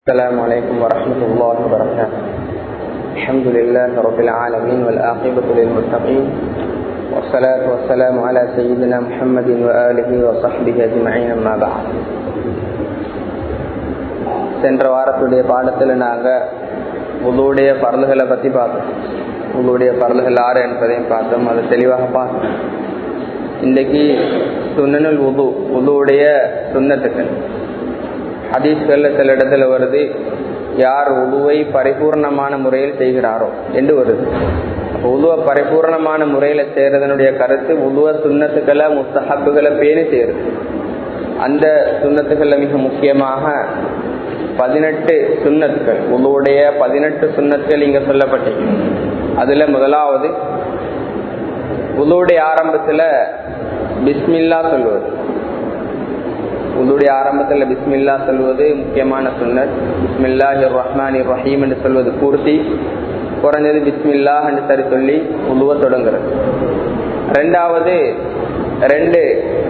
السلام عليكم ورحمة الله وبركاته الحمد لله رب العالمين والآقبة للمتقين والصلاة والسلام على سيدنا محمد وآله وصحبه أجمعين أما بعد சென்ற வாரத்துடைய பாடத்தில் நாங்கள் உதுவுடைய பரல்களை பற்றி பார்த்தோம் உதுவுடைய பரல்கள் ஆறு என்பதையும் பார்த்தோம் அதை தெளிவாக பார்த்தோம் இன்றைக்கு சுன்னனுல் உது உதுவுடைய சுண்ணத்துக்கள் ஹதீஸ்கள்ல சில இடத்துல வருது யார் உதுவை பரிபூர்ணமான முறையில் செய்கிறாரோ என்று வருது உதுவ பரிபூர்ணமான முறையில செய்யறதனுடைய கருத்து உதுவ சுண்ணத்துக்களை முஸ்தஹப்புகளை பேணி செய்யறது அந்த சுண்ணத்துக்கள்ல மிக முக்கியமாக பதினெட்டு சுண்ணத்துக்கள் உதுவுடைய பதினெட்டு சுண்ணத்துக்கள் இங்க சொல்லப்பட்டது அதுல முதலாவது உதுவுடைய ஆரம்பத்துல பிஸ்மில்லா சொல்வது உதுடைய ஆரம்பத்தில் பிஸ்மில்லா சொல்வது முக்கியமான சுன்னர் பிஸ்மில்லா ரஹ்மான் ரஹீம் என்று சொல்வது பூர்த்தி குறைஞ்சது பிஸ்மில்லா என்று சரி சொல்லி உதுவ தொடங்குறது ரெண்டாவது ரெண்டு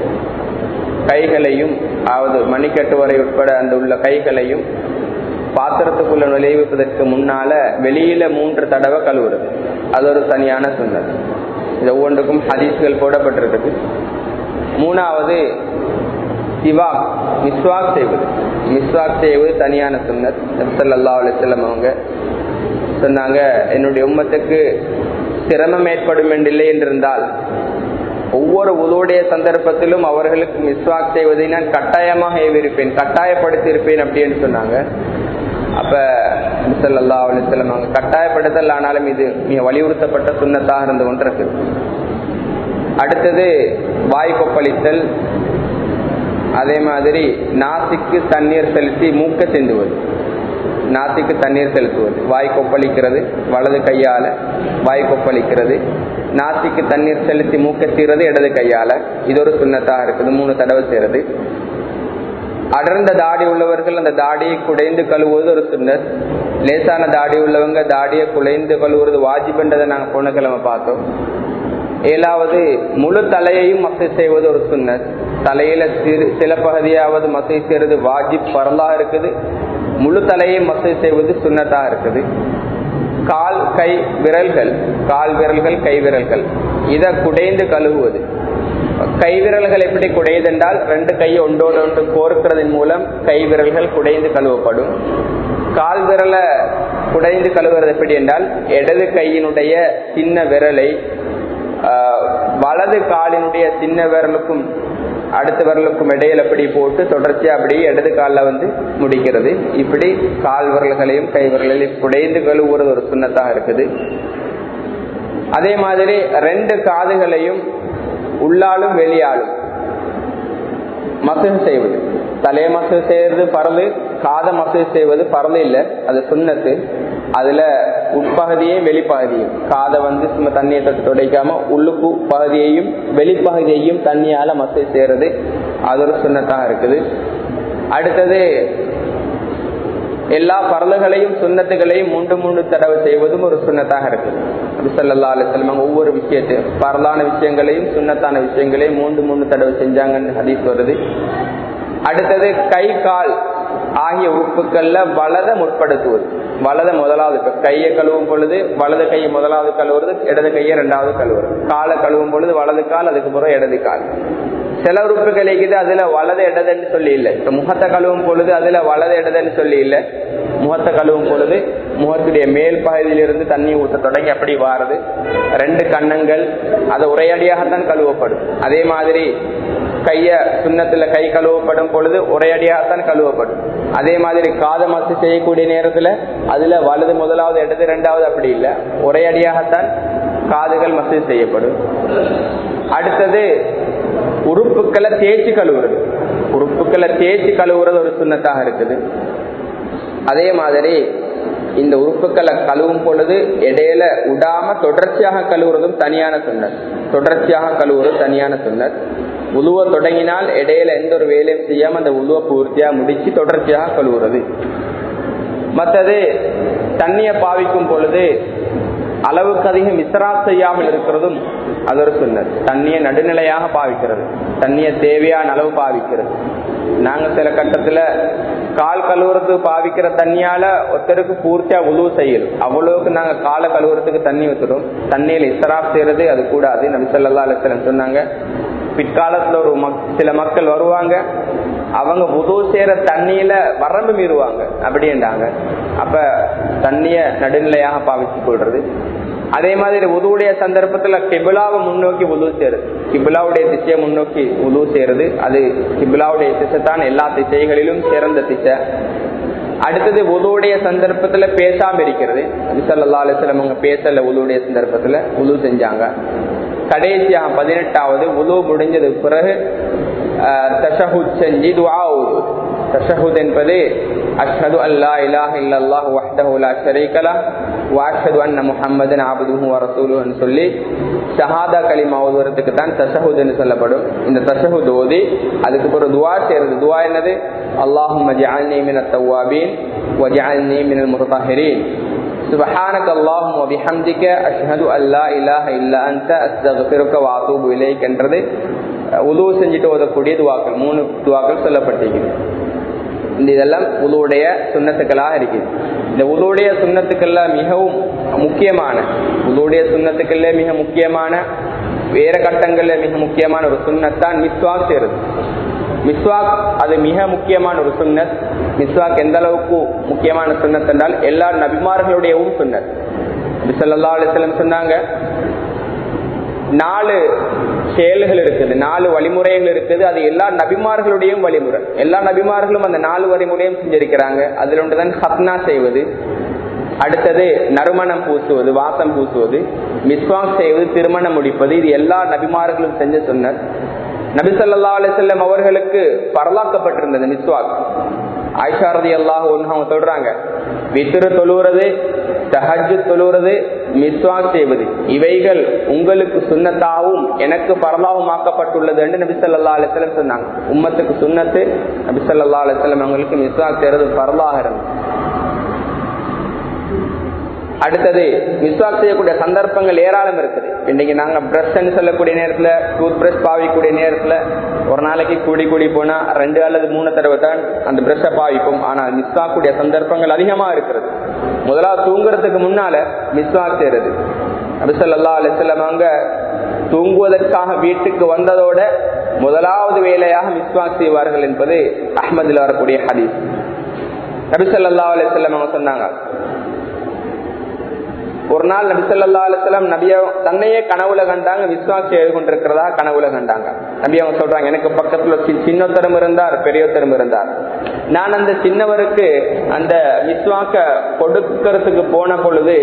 கைகளையும் அதாவது மணிக்கட்டு வரை உட்பட அந்த உள்ள கைகளையும் பாத்திரத்துக்குள்ள நுழைவிப்பதற்கு முன்னால வெளியில மூன்று தடவை கழுவுறது அது ஒரு தனியான சுன்னர் இது ஒவ்வொன்றுக்கும் ஹதீஸ்கள் போடப்பட்டிருக்கு மூணாவது சிவாக் மிஸ்வாக் செய்வது மிஸ்வாக் செய்வது தனியான சுன்னத் சல்லா அலிசல்லம் அவங்க சொன்னாங்க என்னுடைய உம்மத்துக்கு சிரமம் ஏற்படும் என்றில்லை என்றிருந்தால் ஒவ்வொரு உதவுடைய சந்தர்ப்பத்திலும் அவர்களுக்கு மிஸ்வாக் செய்வதை நான் கட்டாயமாக ஏவிருப்பேன் கட்டாயப்படுத்தி இருப்பேன் அப்படின்னு சொன்னாங்க அப்ப சல்லா அலிசல்லம் அவங்க கட்டாயப்படுத்தல் ஆனாலும் இது மிக வலியுறுத்தப்பட்ட சுண்ணத்தாக இருந்து கொண்டிருக்கு அடுத்தது வாய் கொப்பளித்தல் அதே மாதிரி நாசிக்கு தண்ணீர் செலுத்தி மூக்க சிந்துவது நாசிக்கு தண்ணீர் செலுத்துவது வாய் கொப்பளிக்கிறது வலது கையால வாய் கொப்பளிக்கிறது நாசிக்கு தண்ணீர் செலுத்தி மூக்க சீறது இடது கையால இது ஒரு சுண்ணத்தாக இருக்குது மூணு தடவை செய்யறது அடர்ந்த தாடி உள்ளவர்கள் அந்த தாடியை குடைந்து கழுவுவது ஒரு சுண்ணர் லேசான தாடி உள்ளவங்க தாடியை குலைந்து கழுவுறது வாஜிபன்றதை நாங்கள் போன கிழமை பார்த்தோம் ஏழாவது முழு தலையையும் மசை செய்வது ஒரு சுண்ணத் தலையில சிறு சில பகுதியாவது மசை செய்யறது வாஜிப் பரலாக இருக்குது முழு தலையை மசை செய்வது சுண்ணத்தாக இருக்குது கால் கை விரல்கள் கால் விரல்கள் கை விரல்கள் இதை குடைந்து கழுவுவது கை விரல்கள் எப்படி குடையுதென்றால் ரெண்டு கையை ஒன்றோடு ஒன்று கோர்க்கிறதன் மூலம் கை விரல்கள் குடைந்து கழுவப்படும் கால் விரலை குடைந்து கழுவுறது எப்படி என்றால் இடது கையினுடைய சின்ன விரலை வலது காலினுடைய சின்ன விரலுக்கும் அடுத்த விரலுக்கும் இடையில அப்படி போட்டு தொடர்ச்சியா அப்படி இடது காலில் வந்து முடிக்கிறது இப்படி கால் விரல்களையும் கை விரல்களையும் குடைந்து கழுவுறது ஒரு சுண்ணத்தாக இருக்குது அதே மாதிரி ரெண்டு காதுகளையும் உள்ளாலும் வெளியாலும் மசகு செய்வது தலைய மசகு செய்வது பரது காத மசகு செய்வது பரது இல்லை அது சுண்ணத்து அதுல உட்பகுதியையும் வெளிப்பகுதியும் காதை வந்து சும்மா தண்ணியை தொட்டு துடைக்காம உள்ளுக்கு பகுதியையும் வெளிப்பகுதியையும் தண்ணியால மசை செய்யறது அது ஒரு சுண்ணத்தாக இருக்குது அடுத்தது எல்லா பரலுகளையும் சுண்ணத்துகளையும் மூன்று மூன்று தடவை செய்வதும் ஒரு சுண்ணத்தாக இருக்குது அபிசல்லா அலிசல்லம் ஒவ்வொரு விஷயத்தையும் பரலான விஷயங்களையும் சுண்ணத்தான விஷயங்களையும் மூன்று மூன்று தடவை செஞ்சாங்கன்னு ஹதீஸ் வருது அடுத்தது கை கால் ஆகிய உறுப்புகள்ல வலத முற்படுத்துவது வலத முதலாவது இப்ப கையை கழுவும் பொழுது வலது கையை முதலாவது கழுவுறது இடது கையை ரெண்டாவது கழுவுறது காலை கழுவும் பொழுது வலது கால் அதுக்கு பிறகு இடது கால் சில உறுப்புகள் இருக்குது அதுல வலது இடதுன்னு சொல்லி இல்லை இப்ப முகத்தை கழுவும் பொழுது அதுல வலது இடதுன்னு சொல்லி இல்லை முகத்தை கழுவும் பொழுது முகத்துடைய மேல் பகுதியிலிருந்து தண்ணி ஊற்ற தொடங்கி அப்படி வாருது ரெண்டு கண்ணங்கள் அது உரையடியாகத்தான் கழுவப்படும் அதே மாதிரி கைய சுண்ணத்துல கை கழுவப்படும் பொழுது ஒரேடியாகத்தான் கழுவப்படும் அதே மாதிரி காத மசு செய்யக்கூடிய நேரத்துல அதுல வலது முதலாவது இடது ரெண்டாவது அப்படி இல்லை ஒரே அடியாகத்தான் காதுகள் மசு செய்யப்படும் அடுத்தது உறுப்புக்களை தேய்ச்சி கழுவுறது உறுப்புக்களை தேய்ச்சி கழுவுறது ஒரு சுண்ணத்தாக இருக்குது அதே மாதிரி இந்த உறுப்புக்களை கழுவும் பொழுது இடையில விடாம தொடர்ச்சியாக கழுவுறதும் தனியான சுண்ணர் தொடர்ச்சியாக கழுவுறது தனியான சுண்ணர் உழுவ தொடங்கினால் இடையில எந்த ஒரு வேலையும் செய்யாம அந்த உழுவ பூர்த்தியா முடிச்சு தொடர்ச்சியாக கழுவுறது மற்றது தண்ணியை பாவிக்கும் பொழுது அளவுக்கு அதிகம் இஸ்ராப் செய்யாமல் இருக்கிறதும் அது ஒரு சுண்ணத் தண்ணியை நடுநிலையாக பாவிக்கிறது தண்ணியை தேவையான அளவு பாவிக்கிறது நாங்க சில கட்டத்துல கால் கழுவுறதுக்கு பாவிக்கிற தண்ணியால ஒருத்தருக்கு பூர்த்தியா உதவு செய்யணும் அவ்வளவுக்கு நாங்க காலை கழுவுறதுக்கு தண்ணி ஊத்துறோம் தண்ணியில இஸ்ராப் செய்யறது அது கூடாது நபிசல்லா அலிஸ்லம் சொன்னாங்க பிற்காலத்துல ஒரு சில மக்கள் வருவாங்க அவங்க உதவு செய்யற தண்ணியில வரம்பு மீறுவாங்க அப்படின்றாங்க அப்ப தண்ணிய நடுநிலையாக பாவிச்சு கொள்றது அதே மாதிரி உதவுடைய சந்தர்ப்பத்துல கிபிலாவை முன்னோக்கி உதவு செய்யறது கிபிலாவுடைய திசையை முன்னோக்கி உதவு செய்யறது அது கிபிலாவுடைய திசை தான் எல்லா திசைகளிலும் சிறந்த திசை அடுத்தது உதவுடைய சந்தர்ப்பத்துல பேசாம இருக்கிறது விசல்லா அலிஸ்லம் அவங்க பேசல உதவுடைய சந்தர்ப்பத்துல உதவு செஞ்சாங்க கடைசியாக பதினெட்டாவது உதவு முடிஞ்சதுக்கு பிறகு தஷஹுத் செஞ்சு துவா ஓதுவது தஷஹுத் என்பது அஷ்ஹது அல்லா இலாஹ இல்லல்லாஹ் வஹ்தஹு லா ஷரீக லஹ் வ அஷ்ஹது அன்ன முஹம்மதன் அப்துஹு வ ரசூலுஹுன்னு சொல்லி ஷஹாதா கலிமா ஓதுவதற்கு தான் தஷஹுத்னு சொல்லப்படும் இந்த தஷஹுத் ஓதி அதுக்கு பிறகு துவா செய்யறது துவா என்னது அல்லாஹும்ம ஜஅல்னி மினத் தவ்வாபீன் வ ஜஅல்னி மினல் முத்தஹிரீன் سبحانك اللهم وبحمدك اشهد ان لا اله الا انت استغفرك واتوب اليك என்றது உதவு செஞ்சுட்டு ஓதக்கூடிய துவாக்கள் மூணு துவாக்கள் சொல்லப்பட்டிருக்கிறது இந்த இதெல்லாம் உதவுடைய சுண்ணத்துக்களாக இருக்குது இந்த உதவுடைய சுண்ணத்துக்கள்ல மிகவும் முக்கியமான உதவுடைய சுண்ணத்துக்கள்ல மிக முக்கியமான வேற கட்டங்கள்ல மிக முக்கியமான ஒரு சுண்ணத்தான் மிஸ்வாக் செய்யறது மிஸ்வாக் அது மிக முக்கியமான ஒரு சுண்ணத் மிஸ்வாக் எந்த அளவுக்கு முக்கியமான சுண்ணத் என்றால் எல்லா நபிமார்களுடையவும் சுண்ணத் சல்லா அலிஸ்லம் சொன்னாங்க நாலு செயல்கள் இருக்குது நாலு வழிமுறைகள் இருக்குது அது எல்லா நபிமார்களுடையும் வழிமுறை எல்லா நபிமார்களும் அந்த நாலு வழிமுறையும் செஞ்சிருக்கிறாங்க அதுல ஒன்றுதான் ஹத்னா செய்வது அடுத்தது நறுமணம் பூசுவது வாசம் பூசுவது மிஸ்வாக் செய்வது திருமணம் முடிப்பது இது எல்லா நபிமார்களும் செஞ்ச சொன்ன நபிசல்லா அலிசல்லம் அவர்களுக்கு பரலாக்கப்பட்டிருந்தது மிஸ்வாக் ஆயிஷாரதி அல்லாஹ் அவங்க சொல்றாங்க வித்திரு தொழுவுறது தஹஜு தொழுவுறது மிஸ்வாக் செய்வது இவைகள் உங்களுக்கு சுண்ணத்தாகவும் எனக்கு பரலாவும் ஆக்கப்பட்டுள்ளது என்று நபிசல்லா அலிஸ்லம் சொன்னாங்க உம்மத்துக்கு சுண்ணத்து நபிசல்லா அலிஸ்லம் அவங்களுக்கு மிஸ்வாக் செய்யறது பரலாக இருந்தது அடுத்தது மிஸ்வாக் செய்யக்கூடிய சந்தர்ப்பங்கள் ஏராளம் இருக்குது இன்னைக்கு நாங்க பிரஷ் சொல்லக்கூடிய நேரத்துல டூத் பிரஷ் பாவிக்கூடிய நேரத்துல ஒரு நாளைக்கு கூடி கூடி போனா ரெண்டு அல்லது மூணு தடவை தான் அந்த பிரஷை பாவிப்போம் ஆனால் மிஸ்வாக்குடைய சந்தர்ப்பங்கள் அதிகமா இருக்கிறது முதலாவது தூங்குறதுக்கு முன்னால மிஸ்வாக் செய்யறது அபிசல்லா அலிசல்லம் அவங்க தூங்குவதற்காக வீட்டுக்கு வந்ததோட முதலாவது வேலையாக மிஸ்வாக் செய்வார்கள் என்பது அஹமதில் வரக்கூடிய ஹதீஸ் நபிசல்லா அலிசல்லம் அவங்க சொன்னாங்க ஒரு நாள் நபி சொல்லா அலுவலம் நபிய தன்னையே கனவுல கண்டாங்க விஸ்வாஸ் செய்து கொண்டிருக்கிறதா கனவுல கண்டாங்க நபி அவங்க சொல்றாங்க எனக்கு பக்கத்துல சின்னத்தரும் இருந்தார் பெரியத்தரும் இருந்தார் நான் அந்த சின்னவருக்கு அந்த விஸ்வாக்க கொடுக்கறதுக்கு போன பொழுது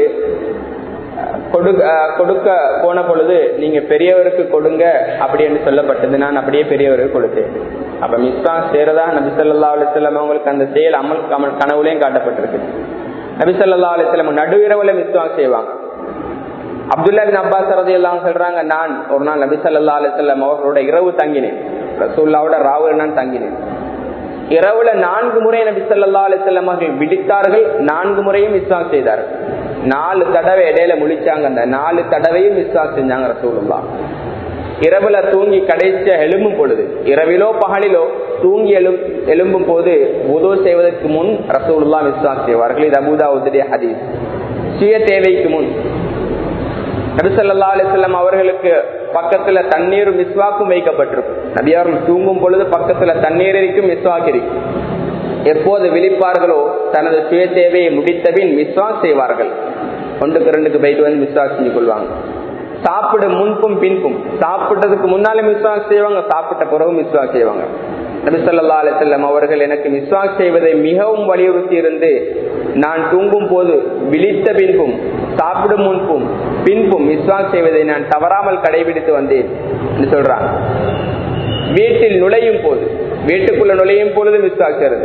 கொடுக்க போன பொழுது நீங்க பெரியவருக்கு கொடுங்க அப்படின்னு சொல்லப்பட்டது நான் அப்படியே பெரியவருக்கு கொடுத்தேன் அப்ப மிஸ்வாக் சேரதா நபி சொல்லா அலுவலம் அவங்களுக்கு அந்த செயல் அமல் கமல் கனவுலையும் காட்டப்பட்டிருக்கு நபிசல்லா அலிஸ்லம் நடுவிரவுல மிஸ்வாக் செய்வாங்க அப்துல்லா பின் அப்பாஸ் ரதி எல்லாம் சொல்றாங்க நான் ஒரு நாள் நபிசல்லா அலிஸ்லம் அவர்களோட இரவு தங்கினேன் ரசூல்லாவோட ராவுல நான் தங்கினேன் இரவுல நான்கு முறை நபிசல்லா அலிஸ்லம் அவர்கள் விடித்தார்கள் நான்கு முறையும் மிஸ்வாக் செய்தார்கள் நாலு தடவை இடையில முழிச்சாங்க அந்த நாலு தடவையும் மிஸ்வாக் செஞ்சாங்க ரசூலுல்லா இரவுல தூங்கி கடைசிய எலும்பும் பொழுது இரவிலோ பகலிலோ தூங்கி எழும் எழும்பும் போது உதவு செய்வதற்கு முன் ரசூலுல்லா மிஸ்வாக் செய்வார்கள் இது அபுதா உதரிய ஹதீஸ் சுய தேவைக்கு முன் நபிசல்லா அலிஸ்லாம் அவர்களுக்கு பக்கத்துல தண்ணீரும் மிஸ்வாக்கும் வைக்கப்பட்டிருக்கும் நபி அவர்கள் தூங்கும் பொழுது பக்கத்துல தண்ணீர் இருக்கும் மிஸ்வாக் இருக்கும் எப்போது விழிப்பார்களோ தனது சுய தேவையை முடித்தபின் மிஸ்வாக் செய்வார்கள் ஒன்றுக்கு ரெண்டுக்கு போயிட்டு வந்து மிஸ்வாக் செஞ்சு கொள்வாங்க சாப்பிட முன்பும் பின்பும் சாப்பிட்டதுக்கு முன்னாலே மிஸ்வாக் செய்வாங்க சாப்பிட்ட பிறகு மிஸ்வாக் செய்வாங்க நபிசல்லா அலிசல்லம் அவர்கள் எனக்கு மிஸ்வாக் செய்வதை மிகவும் வலியுறுத்தி இருந்து நான் தூங்கும் போது விழித்த பின்பும் சாப்பிடும் முன்பும் பின்பும் மிஸ்வாக் செய்வதை நான் தவறாமல் கடைபிடித்து வந்தேன் என்று சொல்றாங்க வீட்டில் நுழையும் போது வீட்டுக்குள்ள நுழையும் பொழுது மிஸ்வாக் செய்யறது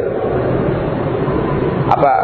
அப்ப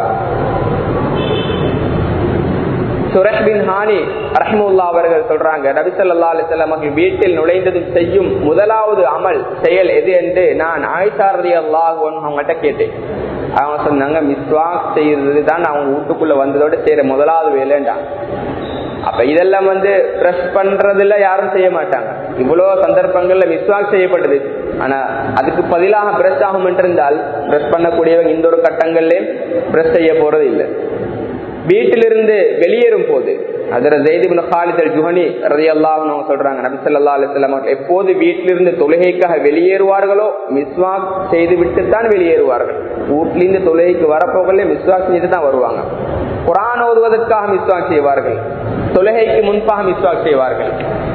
சுரஹ் பின் ஹானி ரஹ்முல்லா அவர்கள் சொல்றாங்க நபிசல்லா அலிசல்லாம் அவர்கள் வீட்டில் நுழைந்ததும் செய்யும் முதலாவது அமல் செயல் எது என்று நான் ஆயிஷாரதி அல்லாஹ் அவங்ககிட்ட கேட்டேன் அவங்க சொன்னாங்க மிஸ்வாக் செய்யறது தான் அவங்க வீட்டுக்குள்ள வந்ததோட செய்யற முதலாவது வேலைண்டாங்க அப்ப இதெல்லாம் வந்து பிரஷ் பண்றதுல யாரும் செய்ய மாட்டாங்க இவ்வளவு சந்தர்ப்பங்கள்ல மிஸ்வாக் செய்யப்பட்டது ஆனா அதுக்கு பதிலாக பிரஷ் ஆகும் என்றிருந்தால் பிரஷ் பண்ணக்கூடியவங்க இந்த ஒரு கட்டங்கள்லயும் பிரஷ் செய்ய போறது இல்லை வீட்டிலிருந்து வெளியேறும் போது அதுல ஜெய்திபின் ஹாலித் அல் ஜுஹனி ரதி அல்லாஹ் சொல்றாங்க நபி ஸல்லல்லாஹு அலைஹி வஸல்லம் அவர்கள் எப்போது வீட்டிலிருந்து தொழுகைக்காக வெளியேறுவார்களோ மிஸ்வாக் செய்து விட்டுத்தான் வெளியேறுவார்கள் வீட்டிலிருந்து தொழுகைக்கு வரப்போகல மிஸ்வாக் செய்து தான் வருவாங்க குரான் ஓதுவதற்காக மிஸ்வாக் செய்வார்கள் தொழுகைக்கு முன்பாக மிஸ்வாக் செய்வார்கள்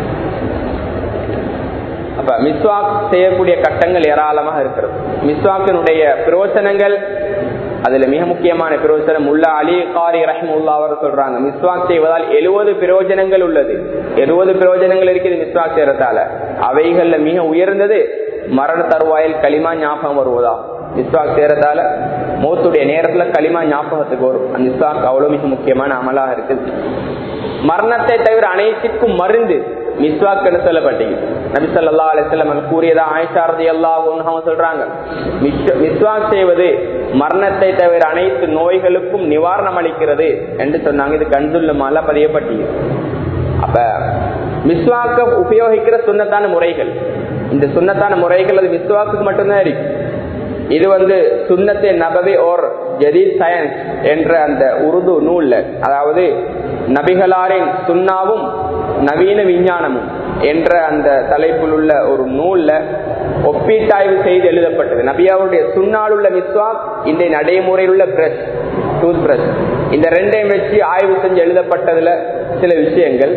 அப்ப மிஸ்வாக் செய்யக்கூடிய கட்டங்கள் ஏராளமாக இருக்கிறது மிஸ்வாக்கினுடைய பிரயோசனங்கள் அதுல மிக முக்கியமான பிரயோஜனம் உள்ள அலி காரி ரஹமுல்லா அவர் சொல்றாங்க மிஸ்வாக் செய்வதால் எழுபது பிரயோஜனங்கள் உள்ளது எழுபது பிரயோஜனங்கள் இருக்குது மிஸ்வாக் செய்யறதால அவைகள்ல மிக உயர்ந்தது மரண தருவாயில் களிமா ஞாபகம் வருவதா மிஸ்வாக் செய்யறதால மௌத்துடைய நேரத்துல களிமா ஞாபகத்துக்கு வரும் அந்த மிஸ்வாக் அவ்வளவு மிக முக்கியமான அமலாக இருக்குது மரணத்தை தவிர அனைத்திற்கும் மருந்து மிஸ்வாக் என்று சொல்லப்பட்டீங்க நபி சொல்லா அலிஸ்லம் கூறியதா ஆயிஷாரதி எல்லா சொல்றாங்க மிஸ்வாக் செய்வது மரணத்தை தவிர அனைத்து நோய்களுக்கும் நிவாரணம் அளிக்கிறது என்று சொன்னாங்க இது கண்துள்ளமால பதியப்பட்டீங்க அப்ப மிஸ்வாக்க உபயோகிக்கிற சுண்ணத்தான முறைகள் இந்த சுண்ணத்தான முறைகள் அது மிஸ்வாக்கு மட்டும்தான் இருக்கு இது வந்து சுண்ணத்தை நபவி ஓர் ஜதீத் சயன்ஸ் என்ற அந்த உருது நூல்ல அதாவது நபிகளாரின் சுண்ணாவும் நவீன விஞ்ஞானமும் என்ற அந்த தலைப்பில் உள்ள ஒரு நூல்ல ஒப்பீட்டாய்வு செய்து எழுதப்பட்டது நபியாவுடைய சுண்ணால் உள்ள மிஸ்வாக் இந்த நடைமுறையில் உள்ள பிரஷ் டூத் பிரஷ் இந்த ரெண்டையும் வச்சு ஆய்வு செஞ்சு எழுதப்பட்டதுல சில விஷயங்கள்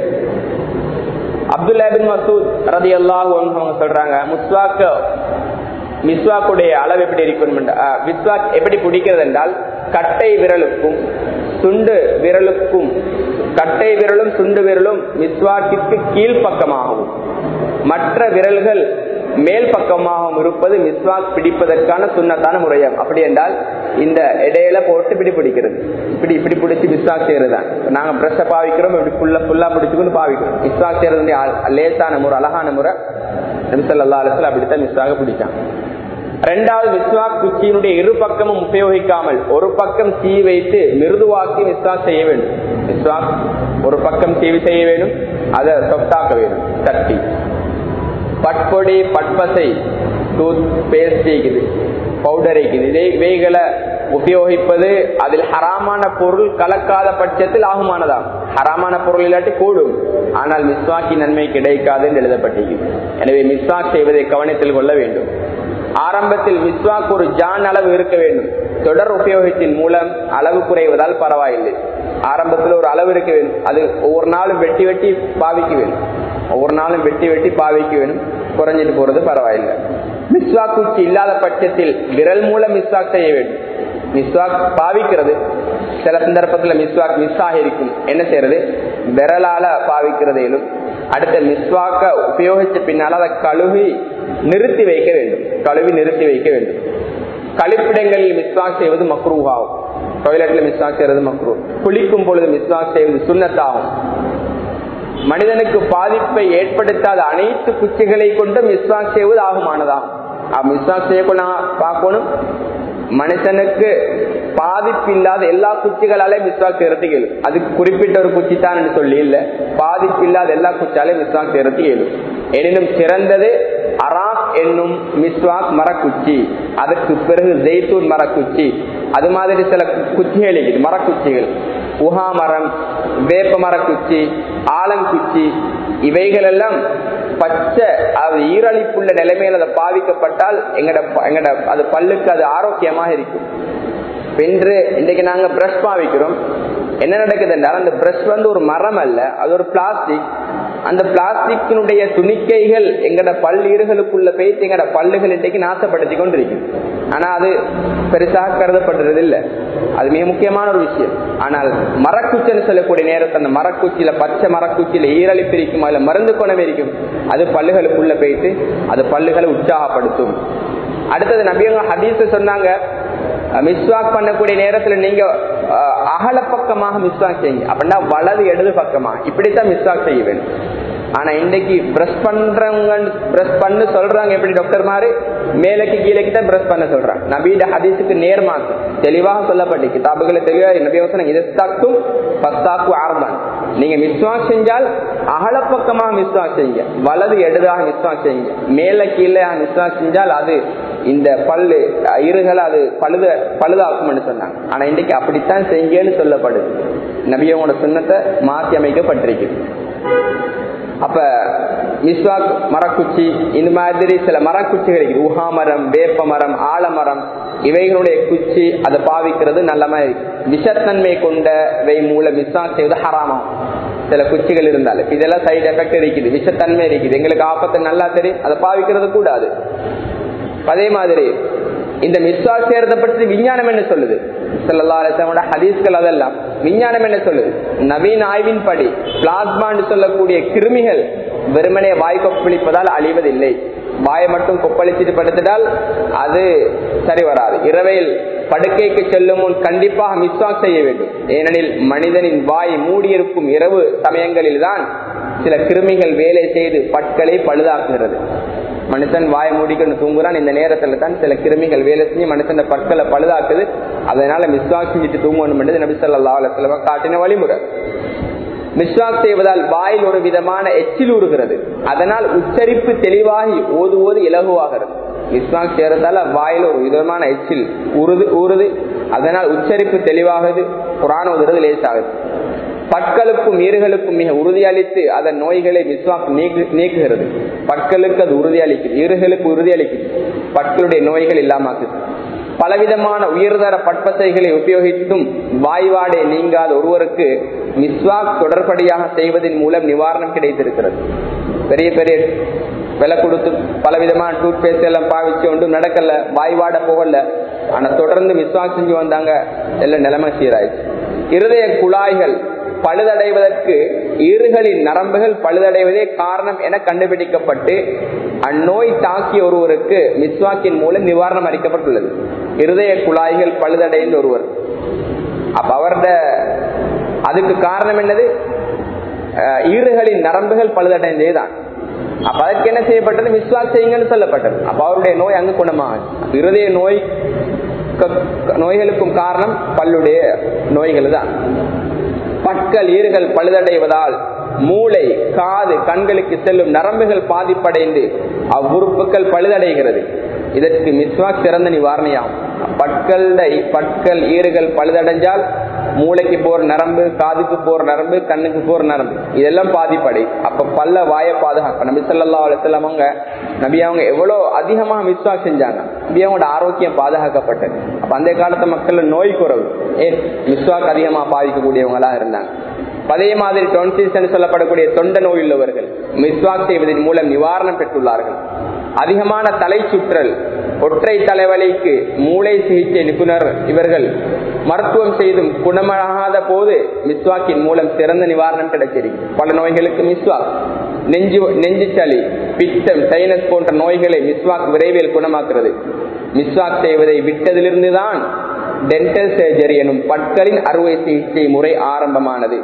அப்துல்லா பின் மசூத் ரதி அல்லாஹ் அவங்க சொல்றாங்க முஸ்வாக்க மிஸ்வாக்குடைய அளவு எப்படி இருக்கும் மிஸ்வாக் எப்படி பிடிக்கிறது என்றால் கட்டை விரலுக்கும் சுண்டு விரலுக்கும் கட்டை விரலும் சுண்டு விரலும் மிஸ்வாக்கிற்கு கீழ்ப்பக்கமாகவும் மற்ற விரல்கள் மேல் பக்கமாகவும் இருப்பது மிஸ்வாக் பிடிப்பதற்கான சுண்ணத்தான முறையம் அப்படி என்றால் இந்த இடையில போட்டு பிடி பிடிக்கிறது இப்படி இப்படி பிடிச்சி மிஸ்வாக் செய்யறது தான் நாங்க பிரஷ பாவிக்கிறோம் இப்படி புல்ல புல்லா பிடிச்சுக்கொண்டு பாவிக்கிறோம் மிஸ்வாக் செய்யறது லேசான முறை அழகான முறை நபிசல்லா அலத்துல அப்படித்தான் மிஸ்வாக பிடிச்சான் ரெண்டாவது மிஸ்வாக் குச்சியினுடைய இரு பக்கமும் உபயோகிக்காமல் ஒரு பக்கம் தீ வைத்து மிருதுவாக்கி மிஸ்வாக் செய்ய வேண்டும் மிஸ்வாக் ஒரு பக்கம் தீவி செய்ய வேண்டும் அதை சொத்தாக்க வேண்டும் தட்டி பட்பொடி பட்பசை டூத் பேஸ்ட் இருக்குது பவுடர் இருக்குது இதே இவைகளை உபயோகிப்பது அதில் ஹராமான பொருள் கலக்காத பட்சத்தில் ஆகுமானதாம் ஹராமான பொருள் இல்லாட்டி கூடும் ஆனால் மிஸ்வாக்கி நன்மை கிடைக்காது என்று எழுதப்பட்டிருக்கிறது எனவே மிஸ்வாக் செய்வதை கவனத்தில் கொள்ள வேண்டும் ஆரம்பத்தில் மிஸ்வாக் ஒரு ஜான் அளவு இருக்க வேண்டும் தொடர் உபயோகத்தின் மூலம் அளவு குறைவதால் பரவாயில்லை ஆரம்பத்தில் ஒரு அளவு இருக்க வேண்டும் அது ஒவ்வொரு நாளும் வெட்டி வெட்டி பாவிக்க வேண்டும் ஒவ்வொரு நாளும் வெட்டி வெட்டி பாவிக்க வேண்டும் குறைஞ்சிட்டு போறது பரவாயில்லை மிஸ்வாக் குச்சி இல்லாத பட்சத்தில் விரல் மூலம் மிஸ்வாக் செய்ய வேண்டும் மிஸ்வாக் பாவிக்கிறது சில சந்தர்ப்பத்தில் மிஸ்வாக் மிஸ் ஆகிருக்கும் என்ன செய்யறது விரலால பாவிக்கிறதையிலும் அடுத்த மிஸ்வாக்க உபயோகிச்ச பின்னால் அதை கழுவி நிறுத்தி வைக்க வேண்டும் கழுவி நிறுத்தி வைக்க வேண்டும் கழிப்பிடங்களில் மிஸ்வாக் செய்வது மக்ரூவாகும் டாய்லெட்ல மிஸ்வாக் செய்வது மக்ரூ குளிக்கும் பொழுது மிஸ்வாக் செய்வது சுண்ணத்தாகும் மனிதனுக்கு பாதிப்பை ஏற்படுத்தாத அனைத்து குச்சிகளை கொண்டு மிஸ்வாக் செய்வது ஆகுமானதாகும் மிஸ்வாக் செய்யக்கூட பார்க்கணும் மனுஷனுக்கு பாதிப்பு இல்லாத எல்லா குச்சிகளாலே மிஸ்வாக் செய்யறது கேளு அதுக்கு குறிப்பிட்ட ஒரு குச்சி தான் சொல்லி இல்ல பாதிப்பு இல்லாத எல்லா குச்சாலே மிஸ்வாக் செய்யறது கேளு எனினும் சிறந்தது அராக் என்னும் மிஸ்வாக் மரக்குச்சி அதற்கு பிறகு ஜெய்தூன் மரக்குச்சி அது மாதிரி சில குச்சிகள் இருக்குது மரக்குச்சிகள் உஹா மரம் வேப்ப மரக்குச்சி ஆலங்குச்சி இவைகள் எல்லாம் பச்சை அது ஈரழிப்புள்ள நிலைமையில் அதை பாவிக்கப்பட்டால் எங்கட எங்கட அது பல்லுக்கு அது ஆரோக்கியமாக இருக்கும் இன்று இன்றைக்கு நாங்க பிரஷ் பாவிக்கிறோம் என்ன நடக்குது என்றால் அந்த பிரஷ் வந்து ஒரு மரம் அல்ல அது ஒரு பிளாஸ்டிக் அந்த பிளாஸ்டிக்கினுடைய துணிக்கைகள் எங்கட பல்லீர்களுக்குள்ள போயிட்டு எங்கட பல்லுகள் இன்றைக்கு நாசப்படுத்தி கொண்டிருக்கு ஆனா அது பெருசாக கருதப்படுறது இல்லை அது மிக முக்கியமான ஒரு விஷயம் ஆனால் மரக்குச்சின்னு சொல்லக்கூடிய நேரத்தில் அந்த மரக்குச்சியில பச்சை மரக்குச்சியில ஈரழிப்பு இருக்கும் அதுல மருந்து குணம் இருக்கும் அது பல்லுகளுக்குள்ள போயிட்டு அது பல்லுகளை உற்சாகப்படுத்தும் அடுத்தது நபியங்க ஹதீஸ் சொன்னாங்க மிஸ்வாக் பண்ணக்கூடிய நேரத்துல நீங்க அகல பக்கமாக மிஸ்வாக் செய்யுங்க அப்படின்னா வலது இடது பக்கமா இப்படித்தான் மிஸ்வாக் செய்ய வேண்டும் ஆனா இன்னைக்கு பிரஷ் பண்றவங்க பிரஷ் பண்ணு சொல்றாங்க எப்படி டாக்டர் மாதிரி மேலக்கு கீழக்கு தான் பிரஷ் பண்ண சொல்றாங்க நபீட ஹதீஸுக்கு நேர்மாக்கு தெளிவாக சொல்லப்பட்டு கிதாபுகளை தெளிவாக நபி வசனம் இதத்தாக்கும் பத்தாக்கு ஆரம்பம் நீங்க மிஸ்வாக் செஞ்சால் அகலப்பக்கமாக மிஸ்வாக் செய்யுங்க வலது எடுதாக மிஸ்வாக் செய்யுங்க மேல கீழே மிஸ்வாக் செஞ்சால் அது இந்த பல்லு இருகளை அது பழுத பழுதாக்கும்னு சொன்னாங்க ஆனா இன்னைக்கு அப்படித்தான் செய்யுங்கன்னு சொல்லப்படுது நபியோட சுண்ணத்தை மாற்றி அமைக்கப்பட்டிருக்கு அப்ப மிஸ்வாக் மரக்குச்சி இந்த மாதிரி சில மரக்குச்சிகள் இருக்குது உஹா மரம் வேப்ப மரம் ஆலமரம் இவைகளுடைய குச்சி அதை பாவிக்கிறது நல்ல மாதிரி விஷத்தன்மை கொண்டவை மூலம் மிஸ்வாக் செய்வது ஹராமாம் சில குச்சிகள் இருந்தாலும் இதெல்லாம் சைடு எஃபெக்ட் இருக்குது விஷத்தன்மை இருக்குது எங்களுக்கு ஆபத்து நல்லா தெரியும் அதை பாவிக்கிறது கூடாது அதே மாதிரி இந்த மிஸ்வாக் செய்யறத பற்றி விஞ்ஞானம் என்ன சொல்லுது செல்லல்லா ஹதீஸ்கள் அதெல்லாம் விஞ்ஞானம் என்ன சொல்லுது நவீன ஆய்வின் படி பிளாஸ்மான்னு சொல்லக்கூடிய கிருமிகள் வெறுமனே வாய் கொப்பளிப்பதால் அழிவதில்லை வாயை மட்டும் கொப்பளிச்சுட்டு படுத்திட்டால் அது சரி வராது இரவையில் படுக்கைக்கு செல்லும் முன் கண்டிப்பாக மிஸ்வாக் செய்ய வேண்டும் ஏனெனில் மனிதனின் வாய் மூடியிருக்கும் இரவு சமயங்களில் தான் சில கிருமிகள் வேலை செய்து பற்களை பழுதாக்குகிறது மனுஷன் வாய மூடிக்கொண்டு தூங்குறான் இந்த நேரத்துல தான் சில கிருமிகள் வேலை செஞ்சு மனுஷன் பற்களை பழுதாக்குது அதனால மிஸ்வாக் செஞ்சுட்டு தூங்கணும் என்று நபி சொல்லா அலுவலம் காட்டின வழிமுறை மிஸ்வாக் செய்வதால் வாயில் ஒரு விதமான எச்சில் ஊறுகிறது அதனால் உச்சரிப்பு தெளிவாகி ஓதுவோது இலகுவாகிறது மிஸ்வாக் செய்யறதால வாயில் ஒரு விதமான எச்சில் ஊறுது ஊறுது அதனால் உச்சரிப்பு தெளிவாகுது குரான் ஓதுறது லேசாகுது பற்களுக்கும் ஈறுகளுக்கும் மிக உறுதியளித்து அதன் நோய்களை மிஸ்வாக் நீக்குகிறது பற்களுக்கு அது உறுதியளிக்குது ஈறுகளுக்கு உறுதியளிக்குது பற்களுடைய நோய்கள் இல்லாமக்குது பலவிதமான உயர்தர பட்பசைகளை உபயோகித்தும் வாய்வாடை நீங்காத ஒருவருக்கு மிஸ்வாக் தொடர்படியாக செய்வதன் மூலம் நிவாரணம் கிடைத்திருக்கிறது பெரிய பெரிய விலை கொடுத்து பலவிதமான டூத் பேஸ்ட் எல்லாம் பாவிச்சு ஒன்றும் நடக்கல வாய்வாட போகல ஆனா தொடர்ந்து மிஸ்வாக் செஞ்சு வந்தாங்க எல்லாம் நிலைமை சீராயிடுச்சு இருதய குழாய்கள் பழுதடைவதற்கு ஈறுகளின் நரம்புகள் பழுதடைவதே காரணம் என கண்டுபிடிக்கப்பட்டு அந்நோய் தாக்கிய ஒருவருக்கு மிஸ்வாக்கின் மூலம் நிவாரணம் அளிக்கப்பட்டுள்ளது இருதய குழாய்கள் பழுதடைந்த ஒருவர் அப்ப அவருடைய அதுக்கு காரணம் என்னது ஈறுகளின் நரம்புகள் பழுதடைந்தே தான் அப்ப அதற்கு என்ன செய்யப்பட்டது மிஸ்வாக் செய்யுங்கன்னு சொல்லப்பட்டது அப்ப அவருடைய நோய் அங்கு குணமாக இருதய நோய் நோய்களுக்கும் காரணம் பல்லுடைய நோய்கள் தான் பற்கள் ஈறுகள் பழுதடைவதால் மூளை காது கண்களுக்கு செல்லும் நரம்புகள் பாதிப்படைந்து அவ்வுறுப்புகள் பழுதடைகிறது இதற்கு மிஸ்வாக் சிறந்த நிவாரணியாகும் பற்களை பற்கள் ஈறுகள் பழுதடைஞ்சால் மூளைக்கு போற நரம்பு காதுக்கு போற நரம்பு கண்ணுக்கு போற நரம்பு இதெல்லாம் பாதிப்படை அப்ப பல்ல வாய பாதுகாக்க நபி சொல்லா அலுவலம் அவங்க நபி அவங்க எவ்வளவு அதிகமா மிஸ்வாக் செஞ்சாங்க நபி அவங்களோட ஆரோக்கியம் பாதுகாக்கப்பட்டது அப்ப அந்த காலத்து மக்கள் நோய் குறவு ஏன் மிஸ்வாக் அதிகமா பாதிக்கக்கூடியவங்களா இருந்தாங்க அதே மாதிரி டொன்சிஸ் சொல்லப்படக்கூடிய தொண்ட நோய் உள்ளவர்கள் மிஸ்வாக் செய்வதன் மூலம் நிவாரணம் பெற்றுள்ளார்கள் அதிகமான தலை சுற்றல் ஒற்றை தலைவலிக்கு மூளை சிகிச்சை நிபுணர் இவர்கள் மருத்துவம் செய்தும் குணமாகாத போது மிஸ்வாக்கின் மூலம் சிறந்த நிவாரணம் கிடைச்சிருக்கு பல நோய்களுக்கு மிஸ்வாக் நெஞ்சு நெஞ்சு சளி பித்தம் சைனஸ் போன்ற நோய்களை மிஸ்வாக் விரைவில் குணமாக்குறது மிஸ்வாக் செய்வதை விட்டதிலிருந்து தான் டென்டல் சர்ஜரி எனும் பற்களின் அறுவை சிகிச்சை முறை ஆரம்பமானது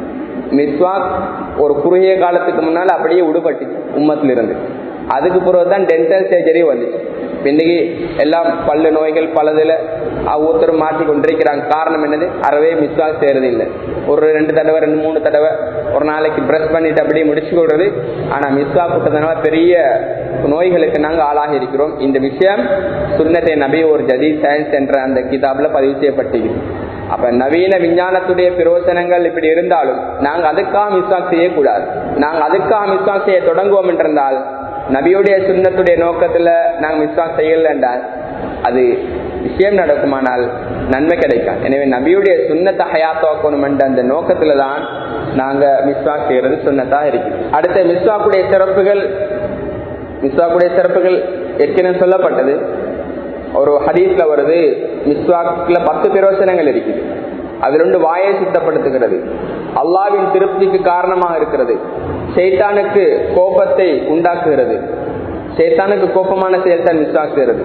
மிஸ்வாக் ஒரு குறுகிய காலத்துக்கு முன்னால் அப்படியே விடுபட்டு உம்மத்திலிருந்து அதுக்கு பிறகுதான் டென்டல் சர்ஜரி வந்துச்சு இன்னைக்கு எல்லாம் பல்லு நோய்கள் பலதுல ஒருத்தர் மாற்றி கொண்டிருக்கிறாங்க காரணம் என்னது அறவே மிஸ்வாக் செய்யறது இல்லை ஒரு ரெண்டு தடவை ரெண்டு மூணு தடவை ஒரு நாளைக்கு பிரஷ் பண்ணிட்டு அப்படியே முடிச்சு கொள்றது ஆனா மிஸ்வாக் விட்டதுனால பெரிய நோய்களுக்கு நாங்கள் ஆளாகி இருக்கிறோம் இந்த விஷயம் சுண்ணத்தை நபி ஒரு ஜதீத் சயின்ஸ் என்ற அந்த கிதாப்ல பதிவு செய்யப்பட்டிருக்கு அப்ப நவீன விஞ்ஞானத்துடைய பிரயோசனங்கள் இப்படி இருந்தாலும் நாங்க அதுக்காக மிஸ்வாக் செய்யக்கூடாது நாங்க அதுக்காக மிஸ்வாக் செய்ய தொடங்குவோம் என்றிருந்தால் நபியுடைய சுண்ணத்துடைய நோக்கத்துல நாங்க மிஸ்வாக் செய்யல என்றால் அது விஷயம் நடக்குமானால் நன்மை கிடைக்கும் எனவே நபியுடைய சுண்ணத்தை ஹயாத்தாக்கணும் என்ற அந்த நோக்கத்துல தான் நாங்க மிஸ்வாக் செய்யறது சுண்ணத்தா இருக்கு அடுத்த மிஸ்வாக்குடைய சிறப்புகள் மிஸ்வாக்குடைய சிறப்புகள் ஏற்கனவே சொல்லப்பட்டது ஒரு ஹதீஸ்ல வருது மிஸ்வாக்ல பத்து பிரயோசனங்கள் இருக்குது அது ரெண்டு வாயை சுத்தப்படுத்துகிறது அல்லாவின் திருப்திக்கு காரணமாக இருக்கிறது சைத்தானுக்கு கோபத்தை உண்டாக்குகிறது சைத்தானுக்கு கோபமான செயல் தான் மிஸ்வாக் செய்கிறது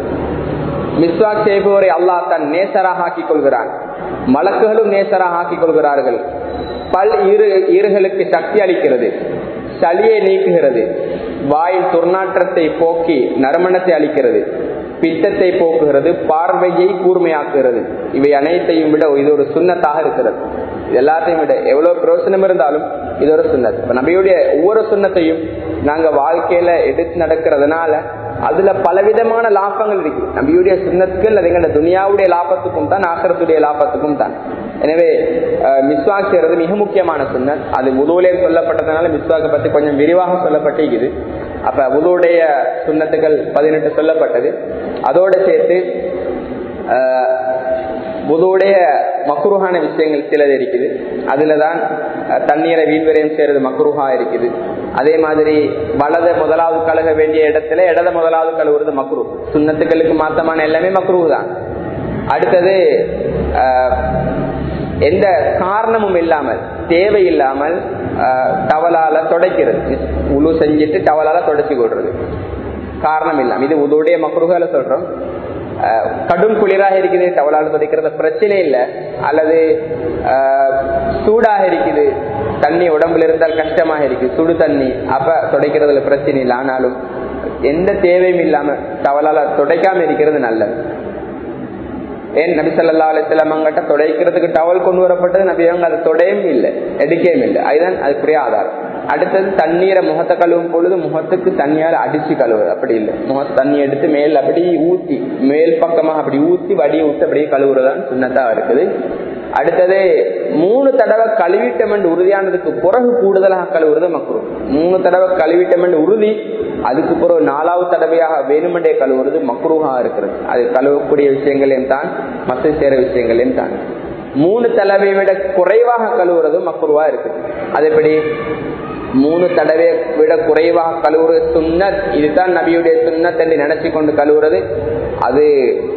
மிஸ்வாக் செய்பவரை அல்லாஹ் தன் நேசராக ஆக்கிக் கொள்கிறான் மலக்குகளும் நேசராக ஆக்கிக் கொள்கிறார்கள் பல் இரு ஈறுகளுக்கு சக்தி அளிக்கிறது சளியை நீக்குகிறது வாயின் துர்நாற்றத்தை போக்கி நறுமணத்தை அளிக்கிறது பித்தத்தை போக்குகிறது பார்வையை கூர்மையாக்குகிறது இவை அனைத்தையும் விட இது ஒரு சுண்ணத்தாக இருக்கிறது இது எல்லாத்தையும் விட எவ்வளவு பிரயோசனம் இருந்தாலும் இது ஒரு சுண்ணத் இப்ப நபியுடைய ஒவ்வொரு சுண்ணத்தையும் நாங்க வாழ்க்கையில எடுத்து நடக்கிறதுனால அதுல பலவிதமான லாபங்கள் இருக்கு நபியுடைய சுண்ணத்துக்கள் அது எங்க துனியாவுடைய லாபத்துக்கும் தான் ஆக்கிரத்துடைய லாபத்துக்கும் தான் எனவே மிஸ்வாக் செய்யறது மிக முக்கியமான சுண்ணத் அது உதவுலே சொல்லப்பட்டதுனால மிஸ்வாக்கை பத்தி கொஞ்சம் விரிவாக சொல்லப்பட்டிருக்குது அப்ப உதவுடைய சுண்ணத்துக்கள் பதினெட்டு சொல்லப்பட்டது அதோட சேர்த்து புதுவுடைய மக்குருகான விஷயங்கள் சிலது இருக்குது அதுலதான் தண்ணீரை வீண்வரையும் செய்யறது மக்குருகா இருக்குது அதே மாதிரி வலத முதலாவது கழுக வேண்டிய இடத்துல இடத முதலாவது கழுவுறது மக்குரு சுண்ணத்துக்களுக்கு மாத்தமான எல்லாமே மக்குருவு தான் அடுத்தது எந்த காரணமும் இல்லாமல் தேவையில்லாமல் டவலால தொடக்கிறது உழு செஞ்சுட்டு டவலால தொடச்சி கொள்றது காரணம் இல்லாம இது உதவுடைய மக்குருகால சொல்றோம் கடும் குளிராக இருக்குது டவலால் துடைக்கிறது பிரச்சனை இல்லை அல்லது சூடாக இருக்குது தண்ணி உடம்புல இருந்தால் கஷ்டமாக இருக்கு சுடு தண்ணி அப்ப துடைக்கிறதுல பிரச்சனை இல்லை ஆனாலும் எந்த தேவையும் இல்லாம டவலால துடைக்காம இருக்கிறது நல்லது ஏன் நபி சல்லா அலிஸ்லாம் அங்கிட்ட துடைக்கிறதுக்கு டவல் கொண்டு வரப்பட்டது நபி அவங்க அதை தொடையும் இல்லை எடுக்கவும் இல்லை அதுதான் அதுக்குரிய ஆதாரம் அடுத்தது தண்ணீரை முகத்தை கழுவும் பொழுது முகத்துக்கு தண்ணியால் அடிச்சு கழுவுறது அப்படி இல்லை முக தண்ணி எடுத்து மேல் அப்படி ஊத்தி மேல் பக்கமாக அப்படி ஊத்தி வடி ஊத்தி அப்படியே கழுவுறதான் சுண்ணத்தா இருக்குது அடுத்தது மூணு தடவை கழுவிட்டமென்று உறுதியானதுக்கு பிறகு கூடுதலாக கழுவுறது மக்களும் மூணு தடவை கழுவிட்டமென்று உறுதி அதுக்கு பிறகு நாலாவது தடவையாக வேணுமெண்டே கழுவுறது மக்ரூஹா இருக்கிறது அது கழுவக்கூடிய விஷயங்களையும் தான் மசை சேர விஷயங்களையும் தான் மூணு தடவை விட குறைவாக கழுவுறது மக்ரூவா இருக்குது அது எப்படி மூணு தடவை விட குறைவாக கழுவுறது சுண்ணத் இதுதான் நபியுடைய சுண்ணத் என்று நினைச்சு கொண்டு கழுவுறது அது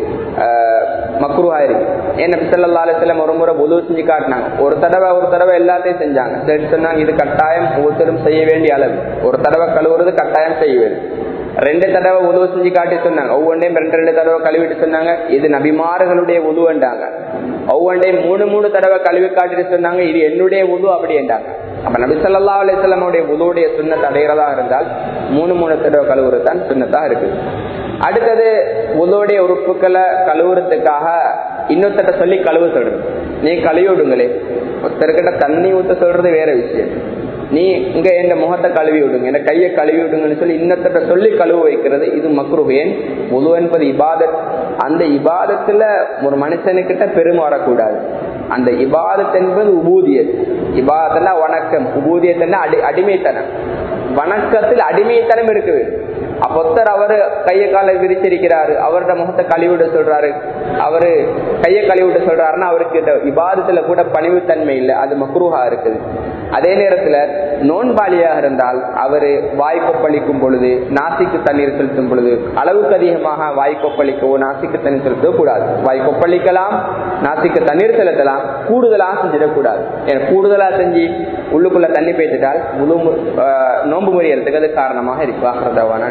மக்ரூஹா இருக்கு ஏன் நபி சொல்லா அலிஸ்லாம் ஒரு முறை உதவு செஞ்சு காட்டினாங்க ஒரு தடவை ஒரு தடவை எல்லாத்தையும் செஞ்சாங்க சரி சொன்னாங்க இது கட்டாயம் ஒவ்வொருத்தரும் செய்ய வேண்டிய அளவு ஒரு தடவை கழுவுறது கட்டாயம் செய்ய வேண்டும் ரெண்டு தடவை உதவு செஞ்சு காட்டி சொன்னாங்க ஒவ்வொன்றையும் ரெண்டு ரெண்டு தடவை கழுவிட்டு சொன்னாங்க இது நபிமார்களுடைய உதுவண்டாங்க ஒவ்வொன்றையும் மூணு மூணு தடவை கழுவி காட்டிட்டு சொன்னாங்க இது என்னுடைய உது அப்படின்றாங்க அப்ப நபி சொல்லா அலிஸ்லாமுடைய உதுவுடைய சுண்ணத்தை அடைகிறதா இருந்தால் மூணு மூணு தடவை கழுவுறது தான் சுண்ணத்தா இருக்கு அடுத்தது உதவுடைய உறுப்புகளை கழுவுறதுக்காக இன்னொருத்தட்ட சொல்லி கழுவு சொல்றது நீ கழுவி விடுங்களே ஒருத்தர்கிட்ட தண்ணி ஊத்த சொல்றது வேற விஷயம் நீ இங்க எந்த முகத்தை கழுவி விடுங்க என்ன கையை கழுவி விடுங்கன்னு சொல்லி இன்னொருத்தட்ட சொல்லி கழுவு வைக்கிறது இது மக்ருவேன் முழு என்பது இபாதத் அந்த இபாதத்துல ஒரு மனுஷனுக்கிட்ட பெருமை வரக்கூடாது அந்த இபாதத் என்பது உபூதியத் இபாதத்னா வணக்கம் உபூதியத்னா அடி அடிமைத்தனம் வணக்கத்தில் அடிமைத்தனம் இருக்குது அப்பொத்தர் அவரு கையை காலை விரிச்சிருக்கிறாரு அவரோட முகத்தை கழுவிட சொல்றாரு அவரு கையை கழுவிட சொல்றாருன்னா அவருக்கு இந்த விவாதத்துல கூட பணிவுத்தன்மை இல்லை அது மக்ரூஹா இருக்குது அதே நேரத்துல நோன்பாளியாக இருந்தால் அவரு வாய் கொப்பளிக்கும் பொழுது நாசிக்கு தண்ணீர் செலுத்தும் பொழுது அளவுக்கு அதிகமாக வாய் கொப்பளிக்கவோ நாசிக்கு தண்ணீர் செலுத்தவோ கூடாது வாய் கொப்பளிக்கலாம் நாசிக்கு தண்ணீர் செலுத்தலாம் கூடுதலாக செஞ்சிடக்கூடாது ஏன்னா கூடுதலா செஞ்சு உள்ளுக்குள்ள தண்ணி பேசிட்டால் முழு நோன்பு முறையறதுக்கு அது காரணமாக இருக்கு ஆகிறதவான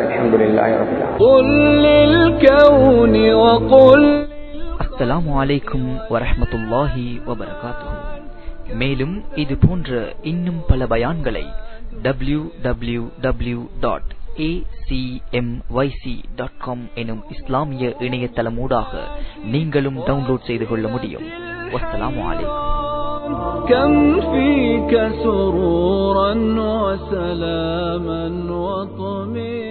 அஸ்ஸலாமு அலைக்கும் வரஹமத்துல்லாஹி வபரகாத்துஹு மேலும் இது போன்ற இன்னும் பல பயான்களை W W W dot acmyc.com எனும் இஸ்லாமிய இணையதளமூடாக நீங்களும் டவுன்லோட் செய்து கொள்ள முடியும் வஸ்ஸலாமு அலைக்கும் كم فيك سرورا وسلاما وطمئنا